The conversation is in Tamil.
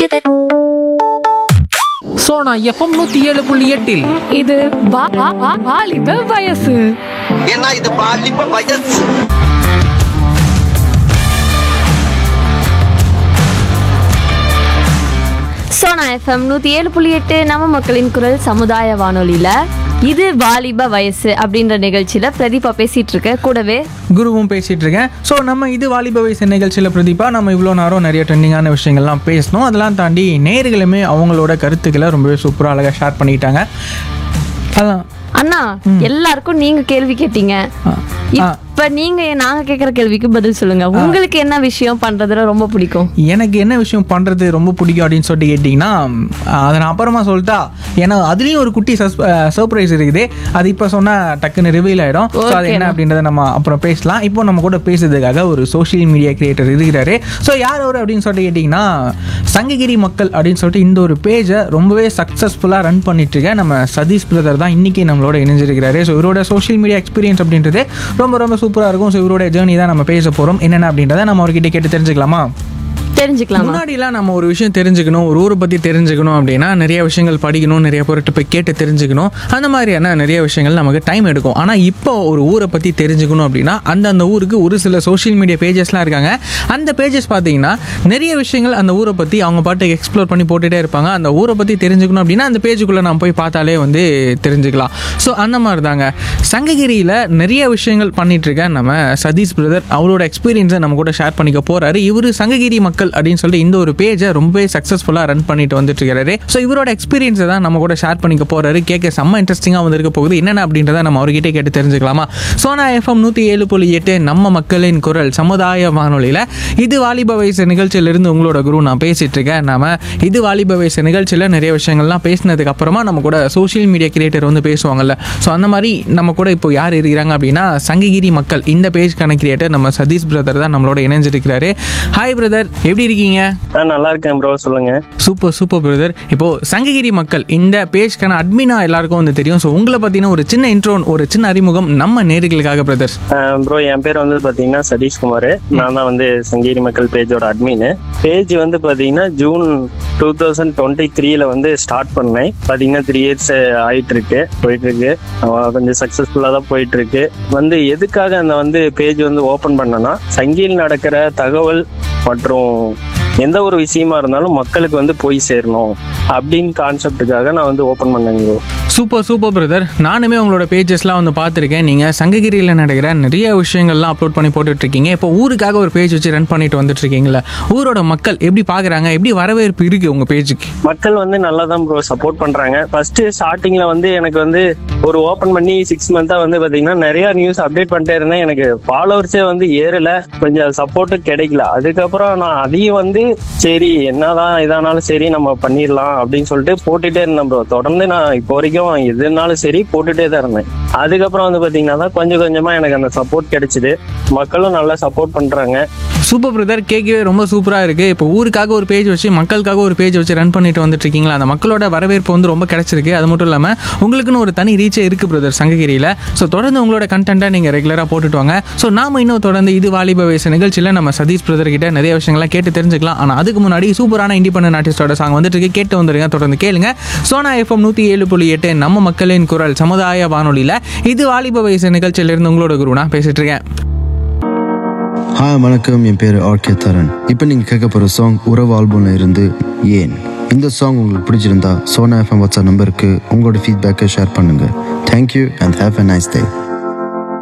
சோனா எஃப்எம் நூத்தி ஏழு புள்ளி எட்டில் இது வா- வா- வா- வாலிப வயசு ஏன்னா இது பாலிப்ப வயசு சோனா எஃப்எம் நூற்றி ஏழு புள்ளி எட்டு நம்ம மக்களின் குரல் சமுதாய வானொலியில் இது வாலிப வயசு அப்படின்ற நிகழ்ச்சியில் பிரதீபா பேசிட்டு இருக்க கூடவே குருவும் பேசிட்டு இருக்கேன் ஸோ நம்ம இது வாலிப வயசு நிகழ்ச்சியில் பிரதீபா நம்ம இவ்வளோ நேரம் நிறைய ட்ரெண்டிங்கான விஷயங்கள்லாம் பேசணும் அதெல்லாம் தாண்டி நேர்களுமே அவங்களோட கருத்துக்களை ரொம்பவே சூப்பராக அழகாக ஷேர் பண்ணிக்கிட்டாங்க அதான் அண்ணா எல்லாருக்கும் நீங்க கேள்வி கேட்டீங்க ஆ. ஆ. இப்ப நீங்க நாங்க கேட்குற கேள்விக்கு பதில் சொல்லுங்க உங்களுக்கு என்ன விஷயம் பண்றதுல ரொம்ப பிடிக்கும் எனக்கு என்ன விஷயம் பண்ணுறது ரொம்ப பிடிக்கும் அப்படின்னு சொல்லிட்டு கேட்டிங்கன்னா அதை நான் அப்புறமா சொல்லிட்டா ஏன்னா அதுலேயும் ஒரு குட்டி சர்ப்ரைஸ் இருக்குது அது இப்போ சொன்னால் டக்குன்னு ரிவீல் ஆகிடும் ஸோ அது என்ன அப்படின்றத நம்ம அப்புறம் பேசலாம் இப்போ நம்ம கூட பேசுறதுக்காக ஒரு சோஷியல் மீடியா கிரியேட்டர் இருக்கிறாரு ஸோ யார் அவர் அப்படின்னு சொல்லிட்டு கேட்டிங்கன்னா சங்ககிரி மக்கள் அப்படின்னு சொல்லிட்டு இந்த ஒரு பேஜை ரொம்பவே சக்ஸஸ்ஃபுல்லாக ரன் பண்ணிட்டு இருக்க நம்ம சதீஷ் பிரதர் தான் இன்றைக்கி நம்மளோட இணைஞ்சிருக்கிறாரு ஸோ இவரோட சோஷியல் மீடியா எக்ஸ்பீரியன்ஸ் அப்படின்றது ரொம்ப ரொம்ப சூப்பராக இருக்கும் ஸோ இவரோட ஜேர்னி தான் நம்ம பேச போகிறோம் என்னென்ன அப்படின்றத நம்ம அவர்கிட்ட கேட்டு தெரிஞ்சுக்கலாமா தெரிஞ்சுக்கலாமா முன்னாடிலாம் நம்ம ஒரு விஷயம் தெரிஞ்சுக்கணும் ஒரு ஊரை பற்றி தெரிஞ்சுக்கணும் அப்படின்னா நிறைய விஷயங்கள் படிக்கணும் நிறைய பேர்கிட்ட போய் கேட்டு தெரிஞ்சுக்கணும் அந்த மாதிரியான நிறைய விஷயங்கள் நமக்கு டைம் எடுக்கும் ஆனால் இப்போ ஒரு ஊரை பற்றி தெரிஞ்சுக்கணும் அப்படின்னா அந்த அந்த ஊருக்கு ஒரு சில சோஷியல் மீடியா பேஜஸ்லாம் இருக்காங்க அந்த பேஜஸ் பார்த்தீங்கன்னா நிறைய விஷயங்கள் அந்த ஊரை பற்றி அவங்க பாட்டுக்கு எக்ஸ்ப்ளோர் பண்ணி போட்டுகிட்டே இருப்பாங்க அந்த ஊரை பற்றி தெரிஞ்சுக்கணும் அப்படின்னா அந்த பேஜுக்குள்ளே நம்ம போய் பார்த்தாலே வந்து தெரிஞ்சுக்கலாம் ஸோ அந்த மாதிரி தாங்க சங்ககிரியில் நிறைய விஷயங்கள் பண்ணிட்டு இருக்க நம்ம சதீஷ் பிரதர் அவரோட எக்ஸ்பீரியன்ஸை நம்ம கூட ஷேர் பண்ணிக்க போறாரு இவர் சங்ககிரி மக்கள் அப்படின்னு சொல்லிட்டு இந்த ஒரு பேஜை ரொம்பவே சக்ஸஸ்ஃபுல்லாக ரன் பண்ணிட்டு வந்துட்டு இருக்காரு ஸோ இவரோட எக்ஸ்பீரியன்ஸை தான் நம்ம கூட ஷேர் பண்ணிக்க போறாரு கேட்க செம்ம இன்ட்ரெஸ்டிங்காக வந்திருக்க போகுது என்னென்ன அப்படின்றத நம்ம அவர்கிட்ட கேட்டு தெரிஞ்சுக்கலாமா சோனா எஃப்எம் நூற்றி ஏழு புள்ளி எட்டு நம்ம மக்களின் குரல் சமுதாய வானொலியில் இது வாலிப வயசு நிகழ்ச்சியிலிருந்து உங்களோட குரு நான் பேசிட்டு இருக்கேன் நாம இது வாலிப வயசு நிகழ்ச்சியில் நிறைய விஷயங்கள்லாம் பேசினதுக்கு அப்புறமா நம்ம கூட சோஷியல் மீடியா கிரியேட்டர் வந்து பேசுவாங்கல்ல ஸோ அந்த மாதிரி நம்ம கூட இப்போ யார் இருக்கிறாங்க அப்படின்னா சங்ககிரி மக்கள் இந்த பேஜ்க்கான கிரியேட்டர் நம்ம சதீஷ் பிரதர் தான் நம்மளோட இணைஞ்சிருக்கிறாரு ஹாய் பிரதர் எப்படி இருக்கீங்க நான் நல்லா இருக்கேன் ப்ரோ சொல்லுங்க சூப்பர் சூப்பர் பிரதர் இப்போ சங்ககிரி மக்கள் இந்த பேஜ்க்கான அட்மினா எல்லாருக்கும் வந்து தெரியும் ஸோ உங்களை பற்றின ஒரு சின்ன இன்ட்ரோன் ஒரு சின்ன அறிமுகம் நம்ம நேர்களுக்காக பிரதர்ஸ் ப்ரோ என் பேர் வந்து பாத்தீங்கன்னா சதீஷ்குமார் நான் தான் வந்து சங்கீரி மக்கள் பேஜோட அட்மின் பேஜ் வந்து பாத்தீங்கன்னா ஜூன் டூ தௌசண்ட் டுவெண்ட்டி த்ரீல வந்து ஸ்டார்ட் பண்ணேன் பாத்தீங்கன்னா த்ரீ இயர்ஸ் ஆயிட்டு இருக்கு போயிட்டு இருக்கு அஹ் கொஞ்சம் சக்சஸ்ஃபுல்லா தான் போயிட்டு இருக்கு வந்து எதுக்காக அந்த வந்து பேஜ் வந்து ஓபன் பண்ணனா சங்கியில் நடக்கிற தகவல் மற்றும் எந்த ஒரு விஷயமா இருந்தாலும் மக்களுக்கு வந்து போய் சேரணும் அப்படின்னு கான்செப்டுக்காக நான் வந்து ஓபன் பண்ணேங்க bro. சூப்பர் சூப்பர் பிரதர் நானுமே உங்களோட பேஜஸ்லாம் வந்து பார்த்துருக்கேன் நீங்கள் சங்ககிரியில் நடக்கிற நிறைய விஷயங்கள்லாம் அப்லோட் பண்ணி போட்டுட்டு இருக்கீங்க இப்போ ஊருக்காக ஒரு பேஜ் வச்சு ரன் பண்ணிட்டு வந்துட்டு இருக்கீங்களா ஊரோட மக்கள் எப்படி பார்க்குறாங்க எப்படி வரவேற்பு இருக்கு உங்கள் பேஜுக்கு மக்கள் வந்து நல்லா தான் ப்ரோ சப்போர்ட் பண்றாங்க ஃபர்ஸ்ட் ஸ்டார்டிங்ல வந்து எனக்கு வந்து ஒரு ஓபன் பண்ணி சிக்ஸ் மந்தா வந்து பாத்தீங்கன்னா நிறைய நியூஸ் அப்டேட் பண்ணிட்டே இருந்தேன் எனக்கு ஃபாலோவர்ஸே வந்து ஏறல கொஞ்சம் சப்போர்ட்டும் கிடைக்கல அதுக்கப்புறம் நான் அதையும் வந்து சரி என்னதான் இதானாலும் சரி நம்ம பண்ணிடலாம் அப்படின்னு சொல்லிட்டு போட்டுட்டே இருந்தேன் ப்ரோ தொடர்ந்து நான் இப்போ வரைக்கும் எதுனாலும் சரி போட்டுட்டே தான் இருந்தேன் அதுக்கப்புறம் வந்து பாத்தீங்கன்னா தான் கொஞ்சம் கொஞ்சமா எனக்கு அந்த சப்போர்ட் கிடைச்சிது மக்களும் நல்லா சப்போர்ட் பண்றாங்க சூப்பர் பிரதர் கேட்கவே ரொம்ப சூப்பராக இருக்குது இப்போ ஊருக்காக ஒரு பேஜ் வச்சு மக்களுக்காக ஒரு பேஜ் வச்சு ரன் பண்ணிட்டு வந்துட்டு இருக்கீங்களா அந்த மக்களோட வரவேற்பு வந்து ரொம்ப கிடைச்சிருக்கு அது மட்டும் இல்லாமல் உங்களுக்குன்னு ஒரு தனி ரீச்சே இருக்குது பிரதர் சங்ககிரியில் ஸோ தொடர்ந்து உங்களோட கண்டென்ட்டை நீங்கள் ரெகுலராக போட்டுட்டு வாங்க ஸோ நாம இன்னும் தொடர்ந்து இது வாலிப வயசு நிகழ்ச்சியில் நம்ம சதீஷ் பிரதர் கிட்ட நிறைய விஷயங்கள்லாம் கேட்டு தெரிஞ்சுக்கலாம் ஆனால் அதுக்கு முன்னாடி சூப்பரான இண்டிபெண்டன்ட் ஆர்டிஸ்டோட சாங் வந்துட்டு இருக்கு கேட்டு வந்துருங்க தொடர்ந்து கேளுங்க சோனா எஃப்எம் நூற்றி ஏழு புள்ளி எட்டு நம்ம மக்களின் குரல் சமுதாய வானொலியில் இது வாலிப வயசு நிகழ்ச்சியிலிருந்து உங்களோட குரு நான் பேசிட்டு இருக்கேன் ஹாய் வணக்கம் என் பேர் ஆர்கே தரன் இப்போ நீங்கள் கேட்க போகிற சாங் உறவு ஆல்பம்ல இருந்து ஏன் இந்த சாங் உங்களுக்கு பிடிச்சிருந்தா சோனா எஃப்எம் வாட்ஸ்அப் நம்பருக்கு உங்களோட ஃபீட்பேக்கை ஷேர் பண்ணுங்கள் thank you and have a nice day